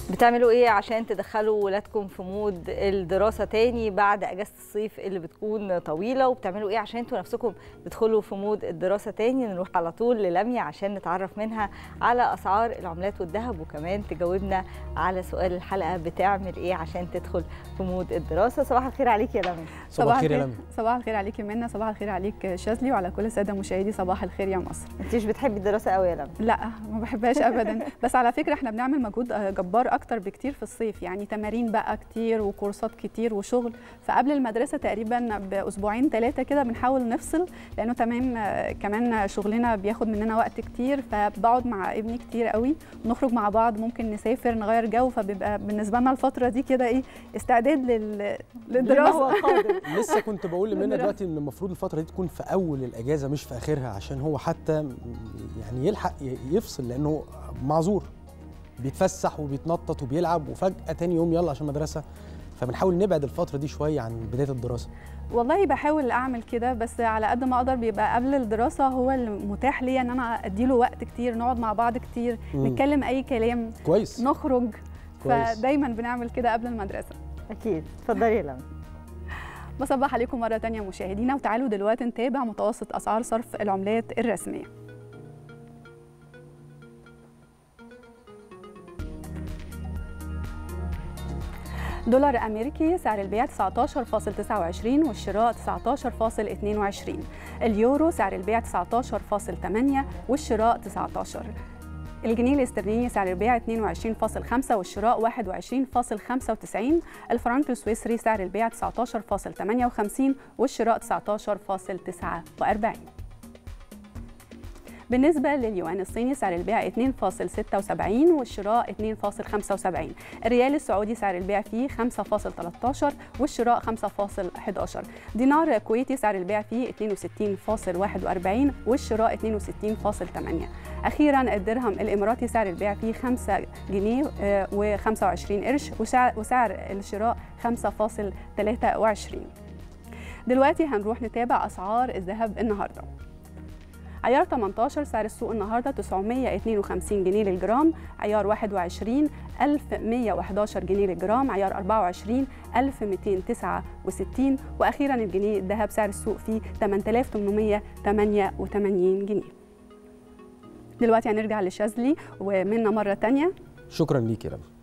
بتعملوا ايه عشان تدخلوا ولادكم في مود الدراسه تاني بعد اجازه الصيف اللي بتكون طويله وبتعملوا ايه عشان انتوا نفسكم تدخلوا في مود الدراسه تاني نروح على طول للميا عشان نتعرف منها على اسعار العملات والذهب وكمان تجاوبنا على سؤال الحلقه بتعمل ايه عشان تدخل في مود الدراسه صباح الخير عليك يا لميا صباح الخير يا لميا صباح الخير عليك منى صباح الخير عليك شاذلي وعلى كل الساده مشاهدي صباح الخير يا مصر انت مش بتحبي الدراسه قوي يا لميا لا ما بحبهاش ابدا بس على فكره احنا بنعمل مجهود جبار اكتر بكتير في الصيف يعني تمارين بقى كتير وكورسات كتير وشغل فقبل المدرسه تقريبا باسبوعين ثلاثه كده بنحاول نفصل لانه تمام كمان شغلنا بياخد مننا وقت كتير فبقعد مع ابني كتير قوي نخرج مع بعض ممكن نسافر نغير جو فبيبقى بالنسبه لنا الفتره دي كده ايه استعداد لل... للدراسه لسه كنت بقول لمنى دلوقتي ان المفروض الفتره دي تكون في اول الاجازه مش في اخرها عشان هو حتى يعني يلحق يفصل لانه معذور بيتفسح وبيتنطط وبيلعب وفجاه تاني يوم يلا عشان مدرسه فبنحاول نبعد الفتره دي شويه عن بدايه الدراسه والله بحاول اعمل كده بس على قد ما اقدر بيبقى قبل الدراسه هو المتاح ليا ان انا اديله وقت كتير نقعد مع بعض كتير مم. نتكلم اي كلام كويس نخرج كويس. فدايما بنعمل كده قبل المدرسه اكيد اتفضلي يا لمى بصبح عليكم مره تانية مشاهدينا وتعالوا دلوقتي نتابع متوسط اسعار صرف العملات الرسميه دولار أمريكي سعر البيع 19.29 والشراء 19.22 اليورو سعر البيع 19.8 والشراء 19 الجنيه الاسترليني سعر البيع 22.5 والشراء 21.95 الفرنك السويسري سعر البيع 19.58 والشراء 19.49 بالنسبة لليوان الصيني سعر البيع 2.76 والشراء 2.75 الريال السعودي سعر البيع فيه 5.13 والشراء 5.11 دينار كويتي سعر البيع فيه 62.41 والشراء 62.8 أخيرا الدرهم الإماراتي سعر البيع فيه 5 جنيه و25 قرش وسعر الشراء 5.23 دلوقتي هنروح نتابع أسعار الذهب النهارده عيار 18 سعر السوق النهارده 952 جنيه للجرام عيار 21 1111 جنيه للجرام عيار 24 1269 واخيرا الجنيه الذهب سعر السوق فيه 8888 جنيه دلوقتي هنرجع لشاذلي ومنا مره ثانيه شكرا ليك يا رب